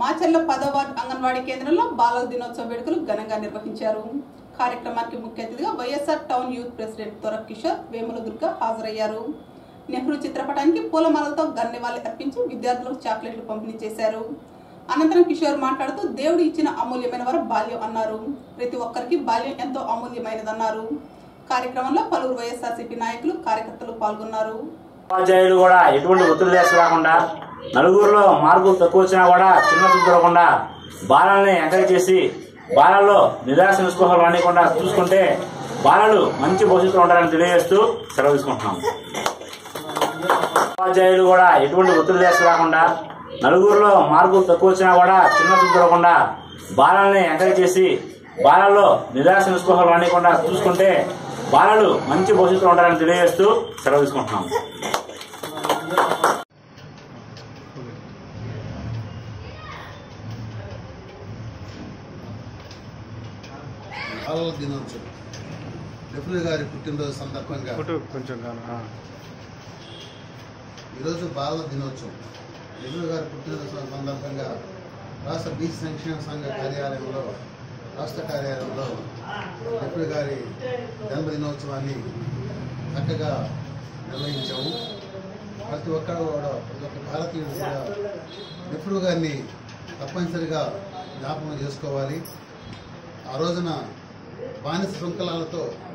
మాచర్ల పదవ అంగన్వాడీ కేంద్రంలో బాలల దినోత్సవ వేడుకలు ఘనంగా నిర్వహించారు కార్యక్రమానికి ముఖ్య అతిథిగా YSR town youth president Thora Kishore Vemula Durga హాజరయ్యారు నెహ్రూ చిత్రపటానికి పూలమాలతో గన్నెవాళి అర్పించి విద్యార్థులకు చాక్లెట్లు పంపిణీ చేశారు అనంతరం కిషోర్ మాట్లాడుతూ దేవుడు ఇచ్చిన అమూల్యమైన వారు బాల్యం అన్నారు ప్రతి ఒక్కరికి బాల్యం ఎంతో అమూల్యమైనదన్నారు కార్యక్రమంలో పలువురు వైఎస్ఆర్సీపీ నాయకులు కార్యకర్తలు పాల్గొన్నారు ఉపాధ్యాయులు కూడా ఎటువంటి ఒత్తిడి తీసుకురాకుండా నలుగురిలో మార్కులు తక్కువ వచ్చినా కూడా చిన్న చూడకుండా బాలల్ని ఎంకరేజ్ చేసి బాలల్లో నిరాశ నిస్పృహలు అనేకుండా చూసుకుంటే బాలలు మంచి భవిష్యత్తులో ఉంటారని తెలియజేస్తూ సెలవు తీసుకుంటున్నాం ఉపాధ్యాయులు కూడా ఎటువంటి ఒత్తిడి తీసుకురాకుండా నలుగురిలో మార్కులు తక్కువ వచ్చినా కూడా చిన్న చూడకుండా బాలల్ని ఎంకరేజ్ చేసి బాలల్లో నిరాశ నిస్పృహలు అనేకుండా చూసుకుంటే బాలలు మంచి భవిష్యత్తులో ఉంటారని తెలియజేస్తూ సెలవు తీసుకుంటున్నాం బాలల దినోత్సవం నెహ్రూ గారి పుట్టినరోజు సందర్భంగా ఫోటో కొంచెం కాను ఆ. ఈరోజు బాలల దినోత్సవం నెహ్రూ గారి పుట్టినరోజు సందర్భంగా రాష్ట్ర బీచ్ సంక్షేమ సంఘ కార్యాలయంలో రాష్ట్ర కార్యాలయంలో నెహ్రూ గారి జన్మదినోత్సవాన్ని చక్కగా నిర్వహించాము ప్రతి ఒక్కరు కూడా ప్రతి ఒక్క భారతీయుడు కూడా నెహ్రూ గారిని తప్పనిసరిగా జ్ఞాపకం చేసుకోవాలి ఆ రోజున బానిస శృంఖలాలతో